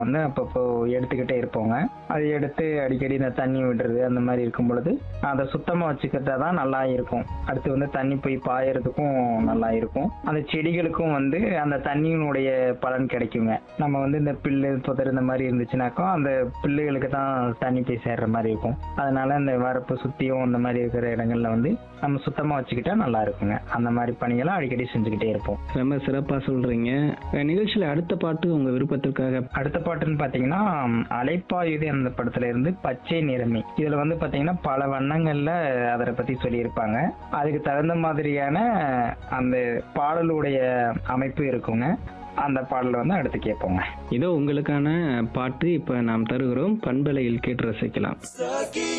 வந்து அப்பப்போ எடுத்துக்கிட்டே இருப்போங்க அது எடுத்து அடிக்கடி இந்த தண்ணி விடுறது அந்த மாதிரி இருக்கும் பொழுது அதை சுத்தமா வச்சுக்கிட்டா தான் நல்லா இருக்கும் அடுத்து வந்து தண்ணி போய் பாயறதுக்கும் நல்லா இருக்கும் அந்த செடிகளுக்கும் வந்து அந்த தண்ணியினுடைய பலன் கிடைக்குங்க நம்ம வந்து இந்த பில்லு புதர் இந்த மாதிரி இருந்துச்சுனாக்கா அந்த பில்லுகளுக்கு தான் தண்ணி போய் சேர்ற மாதிரி இருக்கும் அதனால இந்த வரப்பு சுத்தியும் இந்த மாதிரி இருக்கிற இடங்கள்ல வந்து நம்ம சுத்தமா வச்சுக்கிட்டா நல்லா இருக்குங்க அந்த மாதிரி பணிகளை அடிக்கடி செஞ்சுக்கிட்டே இருப்போம் ரொம்ப சிறப்பா சொல்றீங்க அஹ் நிகழ்ச்சியில அடுத்த பாட்டு உங்க விருப்பத்திற்காக அடுத்த பாட்டுன்னு பாத்தீங்கன்னா ம், அலைப்பாயுது அந்த படத்துல இருந்து பச்சை நிறமி இதுல வந்து பாத்தீங்கன்னா பல வண்ணங்கள்ல அதை பத்தி சொல்லியிருப்பாங்க அதுக்கு தகுந்த மாதிரியான அந்த பாடலுடைய அமைப்பு இருக்குங்க அந்த பாடல் வந்து அடுத்து கேட்போங்க இதோ உங்களுக்கான பாட்டு இப்ப நாம் தருகிறோம் பண்பலையில் கேட்டு ரசிக்கலாம் Stuck in